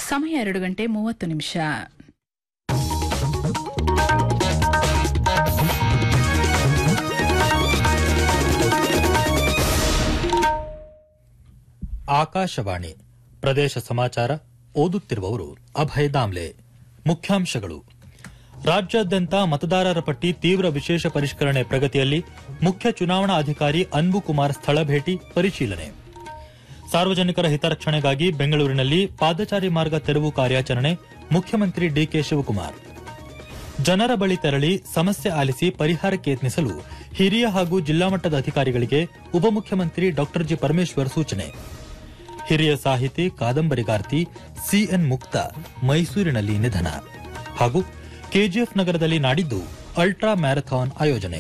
ಸಮಯ ಎರಡು ಗಂಟೆ ಮೂವತ್ತು ನಿಮಿಷ ಆಕಾಶವಾಣಿ ಪ್ರದೇಶ ಸಮಾಚಾರ ಓದುತ್ತಿರುವವರು ಅಭಯ ದಾಮ್ಲೆ ಮುಖ್ಯಾಂಶಗಳು ರಾಜ್ಯಾದ್ಯಂತ ಮತದಾರರ ಪಟ್ಟಿ ತೀವ್ರ ವಿಶೇಷ ಪರಿಷ್ಕರಣೆ ಪ್ರಗತಿಯಲ್ಲಿ ಮುಖ್ಯ ಚುನಾವಣಾ ಅಧಿಕಾರಿ ಅನ್ಬು ಕುಮಾರ್ ಸ್ಥಳ ಭೇಟಿ ಪರಿಶೀಲನೆ ಸಾರ್ವಜನಿಕರ ಹಿತರಕ್ಷಣೆಗಾಗಿ ಬೆಂಗಳೂರಿನಲ್ಲಿ ಪಾದಚಾರಿ ಮಾರ್ಗ ತೆರವು ಕಾರ್ಯಾಚರಣೆ ಮುಖ್ಯಮಂತ್ರಿ ಡಿಕೆ ಶಿವಕುಮಾರ್ ಜನರ ಬಳಿ ತೆರಳಿ ಸಮಸ್ಯೆ ಆಲಿಸಿ ಪರಿಹಾರಕ್ಕೆ ಯತ್ನಿಸಲು ಹಿರಿಯ ಹಾಗೂ ಜಿಲ್ಲಾ ಮಟ್ಟದ ಅಧಿಕಾರಿಗಳಿಗೆ ಉಪಮುಖ್ಯಮಂತ್ರಿ ಡಾ ಜಿ ಪರಮೇಶ್ವರ್ ಸೂಚನೆ ಹಿರಿಯ ಸಾಹಿತಿ ಕಾದಂಬರಿಗಾರ್ತಿ ಸಿಎನ್ ಮುಕ್ತ ಮೈಸೂರಿನಲ್ಲಿ ನಿಧನ ಹಾಗೂ ಕೆಜಿಎಫ್ ನಗರದಲ್ಲಿ ನಾಡಿದ್ದು ಅಲ್ಟ್ರಾ ಮ್ಯಾರಥಾನ್ ಆಯೋಜನೆ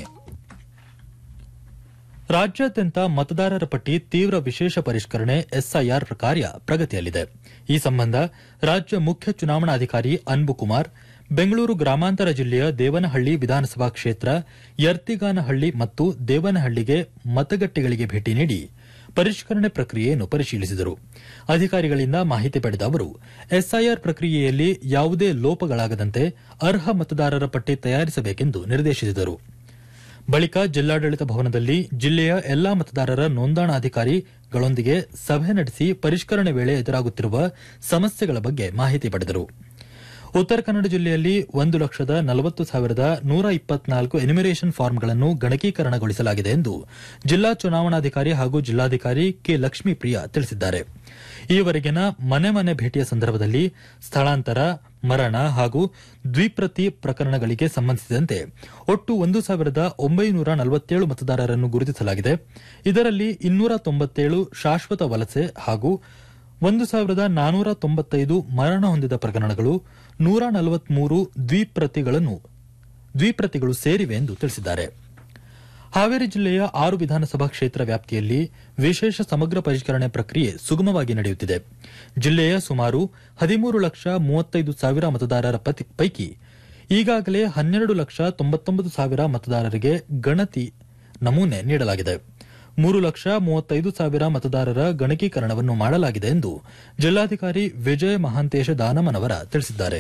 ರಾಜ್ಯಾದ್ಯಂತ ಮತದಾರರ ಪಟ್ಟಿ ತೀವ್ರ ವಿಶೇಷ ಪರಿಷ್ಕರಣೆ ಎಸ್ಐಆರ್ ಕಾರ್ಯ ಪ್ರಗತಿಯಲ್ಲಿದೆ ಈ ಸಂಬಂಧ ರಾಜ್ಯ ಮುಖ್ಯ ಚುನಾವಣಾಧಿಕಾರಿ ಅನ್ಬು ಕುಮಾರ್ ಬೆಂಗಳೂರು ಗ್ರಾಮಾಂತರ ಜಿಲ್ಲೆಯ ದೇವನಹಳ್ಳಿ ವಿಧಾನಸಭಾ ಕ್ಷೇತ್ರ ಯರ್ತಿಗಾನಹಳ್ಳಿ ಮತ್ತು ದೇವನಹಳ್ಳಿಗೆ ಮತಗಟ್ಟೆಗಳಿಗೆ ಭೇಟಿ ನೀಡಿ ಪರಿಷ್ಕರಣೆ ಪ್ರಕ್ರಿಯೆಯನ್ನು ಪರಿಶೀಲಿಸಿದರು ಅಧಿಕಾರಿಗಳಿಂದ ಮಾಹಿತಿ ಪಡೆದ ಅವರು ಎಸ್ಐಆರ್ ಪ್ರಕ್ರಿಯೆಯಲ್ಲಿ ಯಾವುದೇ ಲೋಪಗಳಾಗದಂತೆ ಅರ್ಹ ಮತದಾರರ ಪಟ್ಟಿ ತಯಾರಿಸಬೇಕೆಂದು ನಿರ್ದೇಶಿಸಿದರು ಬಳಿಕ ಜಿಲ್ಲಾಡಳಿತ ಭವನದಲ್ಲಿ ಜಿಲ್ಲೆಯ ಎಲ್ಲಾ ಮತದಾರರ ನೋಂದಣಾಧಿಕಾರಿಗಳೊಂದಿಗೆ ಸಭೆ ನಡೆಸಿ ಪರಿಷ್ಕರಣೆ ವೇಳೆ ಎದುರಾಗುತ್ತಿರುವ ಸಮಸ್ಯೆಗಳ ಬಗ್ಗೆ ಮಾಹಿತಿ ಪಡೆದರು ಉತ್ತರ ಕನ್ನಡ ಜಿಲ್ಲೆಯಲ್ಲಿ ಒಂದು ಲಕ್ಷದ ನಲವತ್ತು ಸಾವಿರದ ನೂರ ಇಪ್ಪತ್ನಾಲ್ಕು ಎನಿಮಿರೇಷನ್ ಫಾರ್ಮ್ಗಳನ್ನು ಗಣಕೀಕರಣಗೊಳಿಸಲಾಗಿದೆ ಎಂದು ಜಿಲ್ಲಾ ಚುನಾವಣಾಧಿಕಾರಿ ಹಾಗೂ ಜಿಲ್ಲಾಧಿಕಾರಿ ಕೆ ಲಕ್ಷ್ಮೀಪ್ರಿಯ ತಿಳಿಸಿದ್ದಾರೆ ಈವರೆಗಿನ ಮನೆ ಮನೆ ಭೇಟಿಯ ಸಂದರ್ಭದಲ್ಲಿ ಸ್ಥಳಾಂತರ ಮರಣ ಹಾಗೂ ದ್ವಿಪ್ರತಿ ಪ್ರಕರಣಗಳಿಗೆ ಸಂಬಂಧಿಸಿದಂತೆ ಒಟ್ಟು ಒಂದು ಸಾವಿರದ ಒಂಬೈನೂರ ನಲವತ್ತೇಳು ಮತದಾರರನ್ನು ಗುರುತಿಸಲಾಗಿದೆ ಇದರಲ್ಲಿ ಇನ್ನೂರ ತೊಂಬತ್ತೇಳು ಶಾಶ್ವತ ವಲಸೆ ಹಾಗೂ ಒಂದು ಸಾವಿರದ ನಾನೂರ ತೊಂಬತ್ತೈದು ಮರಣ ಹೊಂದಿದ ಪ್ರಕರಣಗಳು ನೂರ ನಲವತ್ಮೂರು ದ್ವಿಪ್ರತಿಗಳನ್ನು ದ್ವಿಪ್ರತಿಗಳು ಸೇರಿವೆ ಎಂದು ತಿಳಿಸಿದ್ದಾರೆ ಹಾವೇರಿ ಜಿಲ್ಲೆಯ ಆರು ವಿಧಾನಸಭಾ ಕ್ಷೇತ್ರ ವ್ಯಾಪ್ತಿಯಲ್ಲಿ ವಿಶೇಷ ಸಮಗ್ರ ಪರಿಷ್ಕರಣೆ ಪ್ರಕ್ರಿಯೆ ಸುಗಮವಾಗಿ ನಡೆಯುತ್ತಿದೆ ಜಿಲ್ಲೆಯ ಸುಮಾರು ಹದಿಮೂರು ಲಕ್ಷ ಮೂವತ್ತೈದು ಸಾವಿರ ಮತದಾರರ ಪತಿ- ಪೈಕಿ ಈಗಾಗಲೇ ಹನ್ನೆರಡು ಲಕ್ಷ ತೊಂಬತ್ತೊಂಬತ್ತು ಸಾವಿರ ಮತದಾರರಿಗೆ ಗಣತಿ ನಮೂನೆ ನೀಡಲಾಗಿದೆ ಮೂರು ಲಕ್ಷ ಮೂವತ್ತೈದು ಸಾವಿರ ಮತದಾರರ ಗಣಕೀಕರಣವನ್ನು ಮಾಡಲಾಗಿದೆ ಎಂದು ಜಿಲ್ಲಾಧಿಕಾರಿ ವಿಜಯ ಮಹಾಂತೇಶ ದಾನಮನವರ ತಿಳಿಸಿದ್ದಾರೆ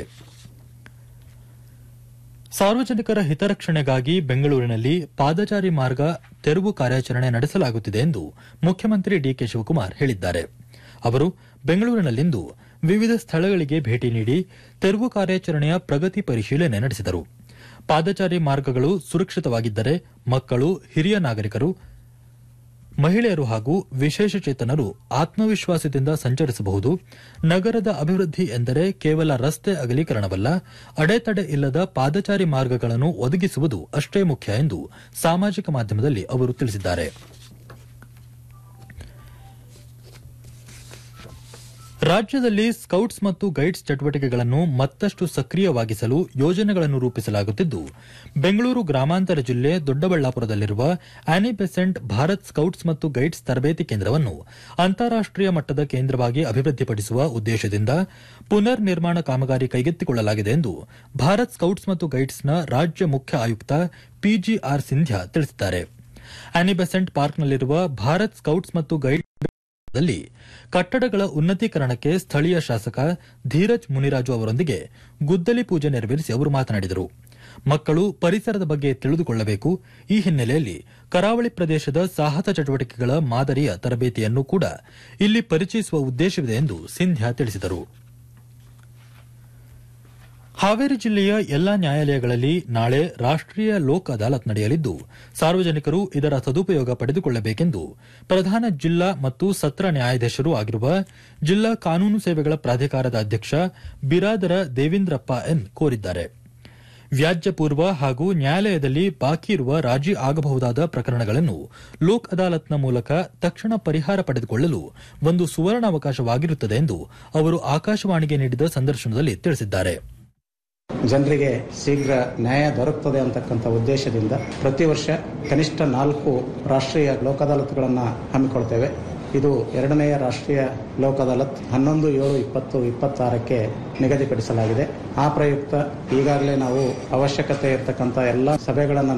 ಸಾರ್ವಜನಿಕರ ಹಿತರಕ್ಷಣೆಗಾಗಿ ಬೆಂಗಳೂರಿನಲ್ಲಿ ಪಾದಚಾರಿ ಮಾರ್ಗ ತೆರವು ಕಾರ್ಯಾಚರಣೆ ನಡೆಸಲಾಗುತ್ತಿದೆ ಎಂದು ಮುಖ್ಯಮಂತ್ರಿ ಡಿಕೆ ಶಿವಕುಮಾರ್ ಹೇಳಿದ್ದಾರೆ ಅವರು ಬೆಂಗಳೂರಿನಲ್ಲಿಂದು ವಿವಿಧ ಸ್ಥಳಗಳಿಗೆ ಭೇಟಿ ನೀಡಿ ತೆರವು ಕಾರ್ಯಾಚರಣೆಯ ಪ್ರಗತಿ ಪರಿಶೀಲನೆ ನಡೆಸಿದರು ಪಾದಚಾರಿ ಮಾರ್ಗಗಳು ಸುರಕ್ಷಿತವಾಗಿದ್ದರೆ ಮಕ್ಕಳು ಹಿರಿಯ ನಾಗರಿಕರು ಮಹಿಳೆಯರು ಹಾಗೂ ವಿಶೇಷಚೇತನರು ಆತ್ಮವಿಶ್ವಾಸದಿಂದ ಸಂಚರಿಸಬಹುದು ನಗರದ ಅಭಿವೃದ್ಧಿ ಎಂದರೆ ಕೇವಲ ರಸ್ತೆ ಅಗಲೀಕರಣವಲ್ಲ ಅಡೆತಡೆ ಇಲ್ಲದ ಪಾದಚಾರಿ ಮಾರ್ಗಗಳನ್ನು ಒದಗಿಸುವುದು ಅಷ್ಟೇ ಮುಖ್ಯ ಎಂದು ಸಾಮಾಜಿಕ ಮಾಧ್ಯಮದಲ್ಲಿ ಅವರು ತಿಳಿಸಿದ್ದಾರೆ ರಾಜ್ಯದಲ್ಲಿ ಸ್ಕೌಟ್ಸ್ ಮತ್ತು ಗೈಡ್ಸ್ ಚಟುವಟಿಕೆಗಳನ್ನು ಮತ್ತಷ್ಟು ಸಕ್ರಿಯವಾಗಿಸಲು ಯೋಜನೆಗಳನ್ನು ರೂಪಿಸಲಾಗುತ್ತಿದ್ದು ಬೆಂಗಳೂರು ಗ್ರಾಮಾಂತರ ಜಿಲ್ಲೆ ದೊಡ್ಡಬಳ್ಳಾಪುರದಲ್ಲಿರುವ ಆನಿ ಬೆಸೆಂಟ್ ಭಾರತ್ ಸ್ಕೌಟ್ಸ್ ಮತ್ತು ಗೈಡ್ಸ್ ತರಬೇತಿ ಕೇಂದ್ರವನ್ನು ಅಂತಾರಾಷ್ಟೀಯ ಮಟ್ಟದ ಕೇಂದ್ರವಾಗಿ ಅಭಿವೃದ್ಧಿಪಡಿಸುವ ಉದ್ದೇಶದಿಂದ ಪುನರ್ ನಿರ್ಮಾಣ ಕಾಮಗಾರಿ ಕೈಗೆತ್ತಿಕೊಳ್ಳಲಾಗಿದೆ ಎಂದು ಭಾರತ್ ಸ್ಕೌಟ್ಸ್ ಮತ್ತು ಗೈಡ್ಸ್ನ ರಾಜ್ಯ ಮುಖ್ಯ ಆಯುಕ್ತ ಪಿಜಿಆರ್ ಸಿಂಧ್ಯಾ ತಿಳಿಸಿದ್ದಾರೆ ಆನಿ ಬೆಸೆಂಟ್ ಪಾರ್ಕ್ನಲ್ಲಿರುವ ಭಾರತ್ ಸ್ಕೌಟ್ಸ್ ಮತ್ತು ಗೈಡ್ ದಲ್ಲಿ ಕಟ್ಟಡಗಳ ಉನ್ನತೀಕರಣಕ್ಕೆ ಸ್ಥಳೀಯ ಶಾಸಕ ಧೀರಜ್ ಮುನಿರಾಜು ಅವರೊಂದಿಗೆ ಗುದ್ದಲಿ ಪೂಜೆ ನೆರವೇರಿಸಿ ಅವರು ಮಾತನಾಡಿದರು ಮಕ್ಕಳು ಪರಿಸರದ ಬಗ್ಗೆ ತಿಳಿದುಕೊಳ್ಳಬೇಕು ಈ ಹಿನ್ನೆಲೆಯಲ್ಲಿ ಕರಾವಳಿ ಪ್ರದೇಶದ ಸಾಹಸ ಚಟುವಟಿಕೆಗಳ ಮಾದರಿಯ ತರಬೇತಿಯನ್ನು ಕೂಡ ಇಲ್ಲಿ ಪರಿಚಯಿಸುವ ಉದ್ದೇಶವಿದೆ ಎಂದು ಸಿಂಧ್ಯಾ ತಿಳಿಸಿದರು ಹಾವೇರಿ ಜಿಲ್ಲೆಯ ಎಲ್ಲಾ ನ್ಯಾಯಾಲಯಗಳಲ್ಲಿ ನಾಳೆ ರಾಷ್ಟೀಯ ಲೋಕ್ ಅದಾಲತ್ ನಡೆಯಲಿದ್ದು ಸಾರ್ವಜನಿಕರು ಇದರ ಸದುಪಯೋಗ ಪಡೆದುಕೊಳ್ಳಬೇಕೆಂದು ಪ್ರಧಾನ ಜಿಲ್ಲಾ ಮತ್ತು ಸತ್ರ ನ್ಯಾಯಾಧೀಶರೂ ಆಗಿರುವ ಜಿಲ್ಲಾ ಕಾನೂನು ಸೇವೆಗಳ ಪ್ರಾಧಿಕಾರದ ಅಧ್ಯಕ್ಷ ಬಿರಾದರ ದೇವೇಂದ್ರಪ್ಪ ಎನ್ ಕೋರಿದ್ದಾರೆ ವ್ಯಾಜ್ಯ ಪೂರ್ವ ಹಾಗೂ ನ್ಯಾಯಾಲಯದಲ್ಲಿ ಬಾಕಿ ಇರುವ ರಾಜಿ ಆಗಬಹುದಾದ ಪ್ರಕರಣಗಳನ್ನು ಲೋಕ್ ಅದಾಲತ್ನ ಮೂಲಕ ತಕ್ಷಣ ಪರಿಹಾರ ಪಡೆದುಕೊಳ್ಳಲು ಒಂದು ಸುವರ್ಣಾವಕಾಶವಾಗಿರುತ್ತದೆ ಎಂದು ಅವರು ಆಕಾಶವಾಣಿಗೆ ನೀಡಿದ ಸಂದರ್ಶನದಲ್ಲಿ ತಿಳಿಸಿದ್ದಾರೆ ಜನರಿಗೆ ಶೀಘ್ರ ನ್ಯಾಯ ದೊರಕುತ್ತದೆ ಅಂತಕ್ಕಂಥ ಉದ್ದೇಶದಿಂದ ಪ್ರತಿ ವರ್ಷ ಕನಿಷ್ಠ ನಾಲ್ಕು ರಾಷ್ಟ್ರೀಯ ಲೋಕ ಅದಾಲತ್ಗಳನ್ನು ಹಮ್ಮಿಕೊಳ್ತೇವೆ ಇದು ಎರಡನೆಯ ರಾಷ್ಟ್ರೀಯ ಲೋಕ ಅದಾಲತ್ ಹನ್ನೊಂದು ಏಳು ಇಪ್ಪತ್ತು ಇಪ್ಪತ್ತಾರಕ್ಕೆ ನಿಗದಿಪಡಿಸಲಾಗಿದೆ ಆ ಪ್ರಯುಕ್ತ ಈಗಾಗಲೇ ನಾವು ಅವಶ್ಯಕತೆ ಇರತಕ್ಕಂಥ ಎಲ್ಲ ಸಭೆಗಳನ್ನು